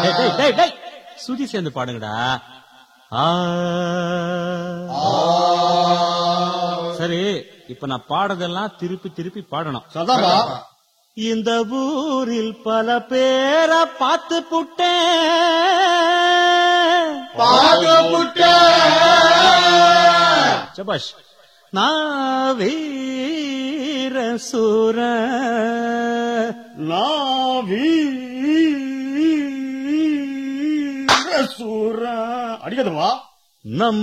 டேய், டேய், டேய், டேய். சுதி சேர்ந்து பாடுங்கடா ஆ. சரி இப்ப நான் பாடுறதெல்லாம் திருப்பி திருப்பி பாடணும் சதாபா இந்த ஊரில் பல பேரை பார்த்து புட்டேன் பாகப்புட்ட சபாஷ் நான் வீர சூர நாவி சூர அடிக்கதுவா நம்